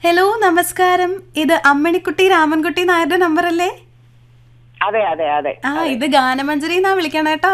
Hello നമസ്കാരം ഇത് അമ്മണിക്കുട്ടി രാമൻകുട്ടി നായരുടെ നമ്പർ അല്ലേ അതെ അതെ അതെ ആ ഇത് ഗാനമഞ്ജരി എന്നാ വിളിക്കണ കേട്ടോ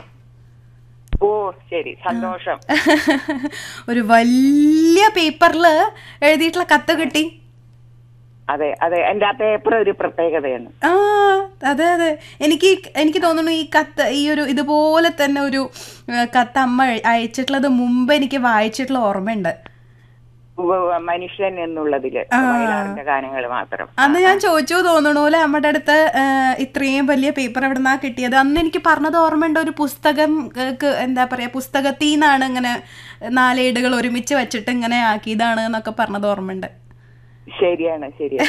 ഓ ശരി സന്തോഷം ഒരു വലിയ പേപ്പറിൽ എഴുതിയിട്ടുള്ള കത്ത് കിട്ടി അതെ അതെ എന്റെ ആ പേപ്പർ ഒരു പ്രത്യേകതയാണ് ആ അതെ അതെ എനിക്ക് ഈ- എനിക്ക് തോന്നുന്നു ഈ കത്ത് ഈ ഒരു ഇതുപോലെ തന്നെ ഒരു ഏ, കത്ത് അമ്മ അയച്ചിട്ടുള്ളത് മുമ്പ് എനിക്ക് വായിച്ചിട്ടുള്ള ഓർമ്മയുണ്ട് ഉവ്വ് മനുഷ്യൻ എന്നുള്ളതില് വയലാറിന്റെ ഗാനങ്ങൾ മാത്രം അന്ന് ഞാൻ ചോദിച്ചു തോന്നണു അല്ലെ അമ്മയുടെ അടുത്ത് ഏ, ഇത്രയും വലിയ പേപ്പർ എവിടെ നിന്നാ കിട്ടിയത് അന്ന് എനിക്ക് പറഞ്ഞത് ഓർമ്മയുണ്ട് ഒരു പുസ്തകം ഏ, ക്ക് എന്താ പറയാ പുസ്തകത്തിൽ നിന്നാണ് ഇങ്ങനെ നാലേടുകൾ ഒരുമിച്ച് വെച്ചിട്ട് ഇങ്ങനെ ആക്കിയതാണ് എന്നൊക്കെ പറഞ്ഞത് ഓർമ്മയുണ്ട് ശരിയാണ് ശരിയാണ്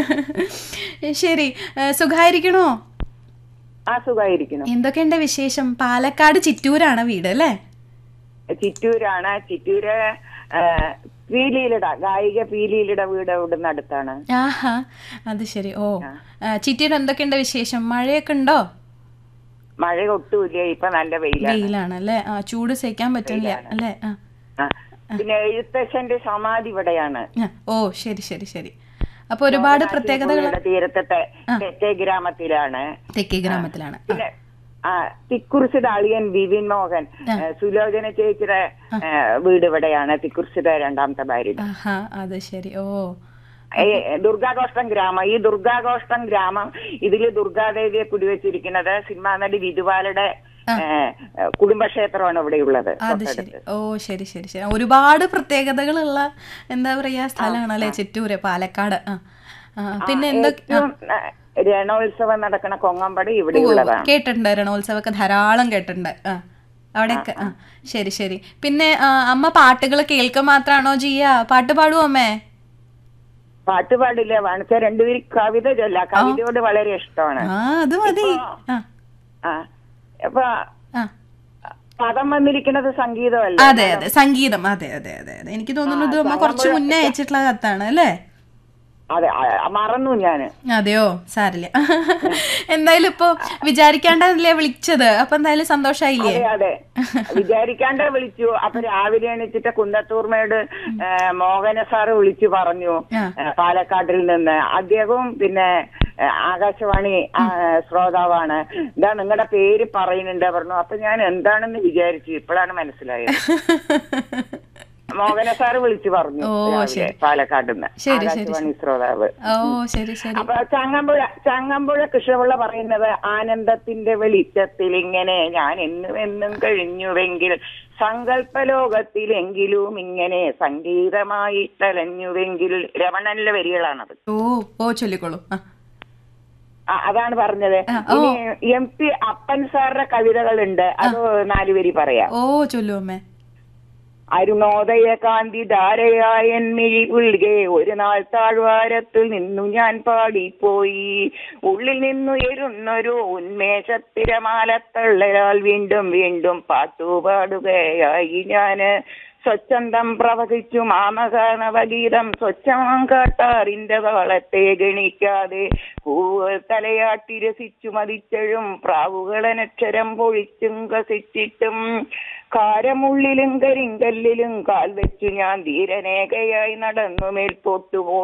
ശരി ഏ, സുഖായിരിക്കണോ ആ സുഖമായിരിക്കുന്നു എന്തൊക്കെയുണ്ട് വിശേഷം പാലക്കാട് ചിറ്റൂരാണ് വീട് അല്ലേ ചിറ്റൂരാണ് ചിറ്റൂര് ആ, പീലിയിലിട ഗായിക പീലിയിലിട വീട് ഇവിടുന്ന് അടുത്താണ് ആഹാ അത് ശരി ഓ ആ, ചിറ്റൂർ എന്തൊക്കെയുണ്ട് വിശേഷം മഴയൊക്കെ ഉണ്ടോ മഴ ഒട്ടുമില്ല ഇപ്പൊ നല്ല വെയിലാണ് വെയിലാണ് അല്ലേ ആ ചൂട് സഹിക്കാൻ പറ്റില്ല അല്ലേ ആ ആ. പിന്നെ എഴുത്തച്ഛന്റെ സമാധി ഇവിടെയാണ് ആ, ഓ ശരി ശരി ശരി അപ്പൊ ഒരുപാട് പ്രത്യേകതകൾ പുഴയുടെ തീരത്തെ തെക്കേ ഗ്രാമത്തിലാണ് തെക്കേ ഗ്രാമത്തിലാണ് ആ, പിന്നെ ആ തിക്കുറിശിയുടെ അളിയൻ വിപിൻ മോഹൻ ഏ, സുലോചന ചേച്ചിയുടെ ഏ, വീട് ഇവിടെയാണ് തിക്കുറിശിയുടെ രണ്ടാമത്തെ ഭാര്യ ആഹാ അത് ശരി ഓ ഏ, ദുർഗാഘോഷ്ടം ഗ്രാമം ഈ ദുർഗാഘോഷ്ടം ഗ്രാമം ഇതില് ദുർഗാദേവിയെ കുടിവെച്ചിരിക്കുന്നത് സിനിമാ നടി വിധുവാലയുടെ ഏ, കുടുംബക്ഷേത്രമാണ് ഇവിടെയുള്ളത് അത് ശരി ഓ ശരി ശരി ശരി ഒരുപാട് പ്രത്യേകതകളുള്ള എന്താ പറയാ സ്ഥലമാണ് അല്ലേ ചിറ്റൂര് പാലക്കാട് ആ ആ, പിന്നെ എന്തൊക്കെ ഏറ്റവും ഏ, രണോത്സവം നടക്കുന്ന കൊങ്ങമ്പടി ഇവിടെയുള്ളതാണ് കേട്ടിട്ടുണ്ട് രണോത്സവമൊക്കെ ധാരാളം കേട്ടിട്ടുണ്ട് ആ അവിടെയൊക്കെ ആ ശരി ശരി പിന്നെ ആ, അമ്മ പാട്ടുകൾ കേൾക്കുക മാത്രാണോ ചെയ്യാ പാട്ട് പാടുവോ അമ്മേ പാട്ട് പാടില്ല വാണിച്ച രണ്ടുപേരും കവിത ചൊല്ല കവിതയോട് വളരെ ഇഷ്ടമാണ് ആ അത് മതി ആ ആ അപ്പൊ ആ പദം വന്നിരിക്കുന്നത് സംഗീതമല്ല അതെ അതെ സംഗീതം അതെ അതെ അതെ അതെ എനിക്ക് തോന്നുന്നു ഇത് അമ്മ കുറച്ച് മുന്നേ അയച്ചിട്ടുള്ള കത്താണ് അല്ലേ അതെ ആ, മറന്നു ഞാന് അതെയോ സാരില്ല എന്തായാലും ഇപ്പൊ വിചാരിക്കാണ്ടല്ലേ വിളിച്ചത് അപ്പൊ എന്തായാലും സന്തോഷായില്ലേ അതെ അതെ വിചാരിക്കാണ്ട് വിളിച്ചു അപ്പൊ രാവിലെ എണീച്ചിട്ട് കുന്നത്തൂർമയോട് ഏ, മോഹന സാറ് വിളിച്ചു പറഞ്ഞു ആ. ഏ, പാലക്കാട്ടിൽ നിന്ന് അദ്ദേഹവും പിന്നെ ഏ, ആകാശവാണി ആ, ശ്രോതാവാണ് ഇതാ നിങ്ങളുടെ പേര് പറയുന്നുണ്ട് പറഞ്ഞു അപ്പൊ ഞാൻ എന്താണെന്ന് വിചാരിച്ചു ഇപ്പോഴാണ് മനസ്സിലായത് മോഹന സാറ് വിളിച്ചു പറഞ്ഞു ഓ, രാവിലെ പാലക്കാട് നിന്ന് ശരി, ശരി, ആകാശവാണി ശ്രോതാവ് ഓ ശരി ശരി അപ്പൊ ചങ്ങമ്പുഴ ചങ്ങമ്പുഴ കൃഷ്ണപിള്ള പറയുന്നത് ആനന്ദത്തിന്റെ വെളിച്ചത്തിൽ ഇങ്ങനെ ഞാൻ എന്നും എന്നും കഴിഞ്ഞുവെങ്കിൽ സങ്കല്പലോകത്തിലെങ്കിലും ഇങ്ങനെ സംഗീതമായി തലഞ്ഞുവെങ്കിൽ രമണനിലെ വരികളാണത് ഓ ഓ ചൊല്ലിക്കോളൂ ആ ആ, അതാണ് പറഞ്ഞത് ആ, ഓ. ഇനി എം പി അപ്പൻ സാറിന്റെ കവിതകളുണ്ട് അത് നാലുവരി പറയാം ഓ ചൊല്ലു അമ്മേ അരുണോദയ കാന്തി ധാരയായ മിഴി പുൽകെ ഒരു നാൾ താഴ്വാരത്തിൽ നിന്നു ഞാൻ പാടിപ്പോയി ഉള്ളിൽ നിന്നുയരുന്നൊരു ഉന്മേഷത്തിരമാലത്തള്ളലാൽ വീണ്ടും വീണ്ടും പാട്ടുപാടുകയായി ഞാന് സ്വച്ഛന്തം പ്രവചിച്ചു മാമകാനവഗീതം സ്വച്ഛമാം കാട്ടാറിന്റെ താളത്തെ ഗണിക്കാതെ പൂവ് തലയാട്ടി രസിച്ചു മതിച്ചഴും പ്രാവുകളനക്ഷരം പൊഴിച്ചും കസിച്ചിട്ടും കാരമുള്ളിലും കരിങ്കല്ലിലും കാൽ വെച്ചു ഞാൻ ധീരനേകയായി നടന്നു മേൽപോട്ടു